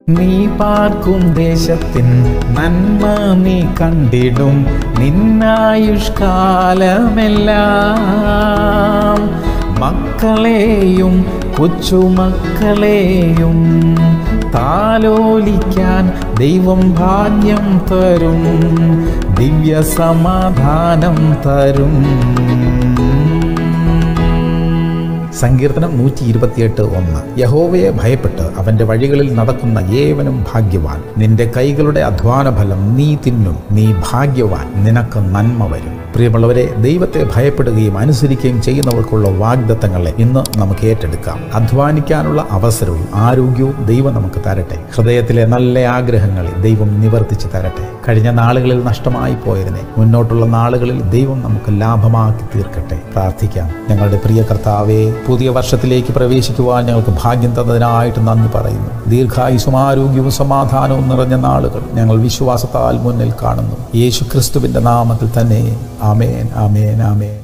നീ പാർക്കും ദേശത്തിൻ നന്മ നീ കണ്ടിടും നിന്നായുഷ്കാലമെല്ലാം മക്കളെയും കൊച്ചുമക്കളെയും താലോലിക്കാൻ ദൈവം ഭാഗ്യം തരും ദിവ്യ സമാധാനം തരും സങ്കീർത്തനം നൂറ്റി ഇരുപത്തിയെട്ട് ഒന്ന് യഹോവയെ ഭയപ്പെട്ട് അവന്റെ വഴികളിൽ നടക്കുന്ന ഏവനും ഭാഗ്യവാൻ നിന്റെ കൈകളുടെ അധ്വാന ഫലം നീ തിന്നും നീ ഭാഗ്യവാൻ നിനക്ക് നന്മ വരും പ്രിയമുള്ളവരെ ദൈവത്തെ ഭയപ്പെടുകയും അനുസരിക്കുകയും ചെയ്യുന്നവർക്കുള്ള വാഗ്ദത്തങ്ങളെ ഇന്ന് നമുക്ക് ഏറ്റെടുക്കാം അധ്വാനിക്കാനുള്ള അവസരവും ആരോഗ്യവും ദൈവം നമുക്ക് തരട്ടെ ഹൃദയത്തിലെ നല്ല ആഗ്രഹങ്ങളെ ദൈവം നിവർത്തിച്ച് തരട്ടെ കഴിഞ്ഞ നാളുകളിൽ നഷ്ടമായി പോയതിനെ മുന്നോട്ടുള്ള നാളുകളിൽ ദൈവം നമുക്ക് ലാഭമാക്കി തീർക്കട്ടെ പ്രാർത്ഥിക്കാം ഞങ്ങളുടെ പ്രിയ കർത്താവെ പുതിയ വർഷത്തിലേക്ക് പ്രവേശിക്കുവാൻ ഞങ്ങൾക്ക് ഭാഗ്യം തന്നതിനായിട്ട് നന്ദി പറയുന്നു ദീർഘായുസും ആരോഗ്യവും സമാധാനവും നിറഞ്ഞ നാളുകൾ ഞങ്ങൾ വിശ്വാസത്താൽ മുന്നിൽ കാണുന്നു യേശു ക്രിസ്തുവിൻ്റെ നാമത്തിൽ തന്നെ ആമേൻ ആമേൻ ആമേൻ